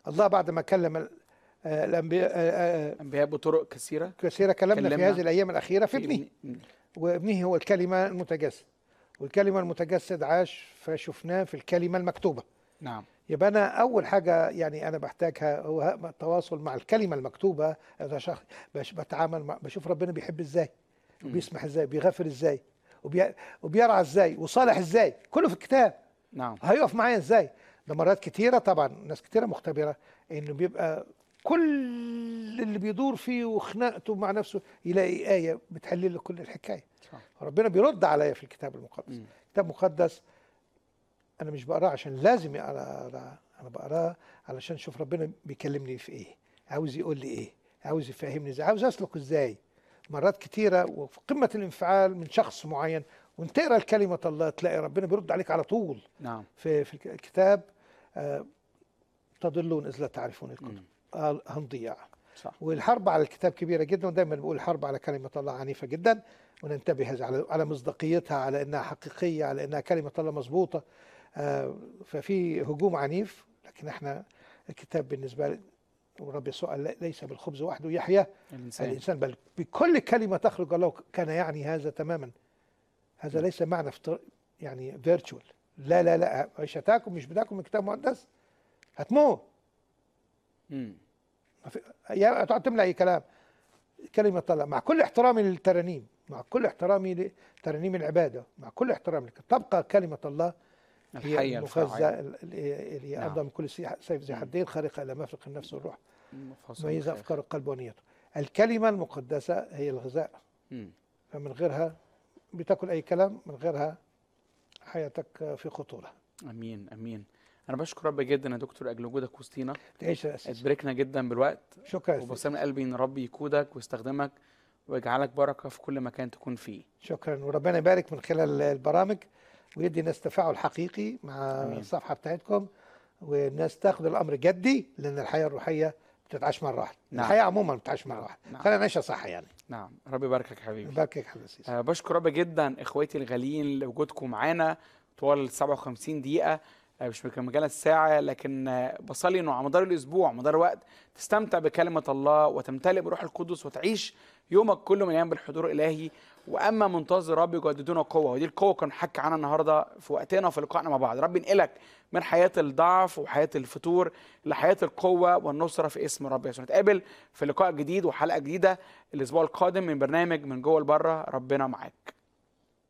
الله بعد ما كلم ال- آه، الانبياء آه، آه، انبياء بطرق كثيره كثيره كلمنا في كلمنا هذه الايام الاخيره في ابنه ابن- وابنه هو الكلمه المتجسد والكلمه المتجسد عاش فشفناه في الكلمه المكتوبه نعم يبقى انا اول حاجه يعني انا بحتاجها هو التواصل مع الكلمه المكتوبه اذا شخص بش بتعامل مع بشوف ربنا بيحب ازاي وبيسمح ازاي بيغفر ازاي وبي وبيرعى ازاي وصالح ازاي كله في الكتاب نعم هيقف معايا ازاي ده مرات كتيره طبعا ناس كتيره مختبره انه بيبقى كل اللي بيدور فيه وخناقته مع نفسه يلاقي ايه بتحل له كل الحكايه صح. ربنا بيرد عليا في الكتاب المقدس مم. الكتاب المقدس انا مش بقراه عشان لازم اقرا أقرأ. انا بقراه علشان اشوف ربنا بيكلمني في ايه عاوز يقول لي ايه عاوز يفهمني ازاي عاوز اسلك ازاي مرات كتيره وفي قمه الانفعال من شخص معين وانت تقرا كلمه الله تلاقي ربنا بيرد عليك على طول نعم في في الكتاب آه، تضلون اذ لا تعرفون الكتب مم. آه، هنضيع صح والحرب على الكتاب كبيره جدا ودايما بقول الحرب على كلمه الله عنيفه جدا وننتبه هذا على على مصداقيتها على انها حقيقيه على انها كلمه الله مظبوطه آه، ففي هجوم عنيف لكن احنا الكتاب بالنسبه لي والرب يسوع قال لا- ليس بالخبز وحده يحيى الانسان الانسان بل بكل كلمه تخرج الله كان يعني هذا تماما هذا ليس معنى افتر... يعني فيرتشوال لا لا لا مش هتاكل مش بتاكل من كتاب مقدس هتموت مم. ما في- يا هتقعد تملى اي كلام كلمه الله مع كل احترامي للترانيم مع كل احترامي لترانيم العباده مع كل احترامي لك تبقى كلمه الله هي الحيه المفزه الفاعله ال- ال- اللي نعم. افضل من كل سي- سيف ذي مم. حدين خارقه الى مفرق النفس والروح المفاصل مميزه والخير. افكار القلب ونيته الكلمه المقدسه هي الغذاء مم. فمن غيرها بتاكل اي كلام من غيرها حياتك في خطوره امين امين انا بشكر رب جدا يا دكتور اجل وجودك وسطينا تعيش يا أسيس. اتبركنا جدا بالوقت شكرا يا أسيس. وبصير من قلبي ان ربي يقودك ويستخدمك ويجعلك بركه في كل مكان تكون فيه شكرا وربنا يبارك من خلال البرامج ويدي ناس تفاعل حقيقي مع آمين. الصفحه بتاعتكم والناس تاخد الامر جدي لان الحياه الروحيه بتتعاش مره واحده نعم. الحياه عموما بتتعاش مره واحده نعم. خلينا نعيشها صح يعني نعم ربي يباركك يا حبيبي يباركك يا حبيبي أسيس. أه بشكر رب جدا اخواتي الغاليين لوجودكم معانا طوال ال 57 دقيقة أه مش مكملة الساعة لكن أه بصلي انه على مدار الاسبوع مدار الوقت تستمتع بكلمة الله وتمتلئ بروح القدس وتعيش يومك كله مليان بالحضور الالهي واما منتظر رب يجددون قوه ودي القوه كنا بنحكي عنها النهارده في وقتنا وفي لقائنا مع بعض رب ينقلك من حياه الضعف وحياه الفتور لحياه القوه والنصره في اسم رب يسوع نتقابل في لقاء جديد وحلقه جديده الاسبوع القادم من برنامج من جوه لبره ربنا معاك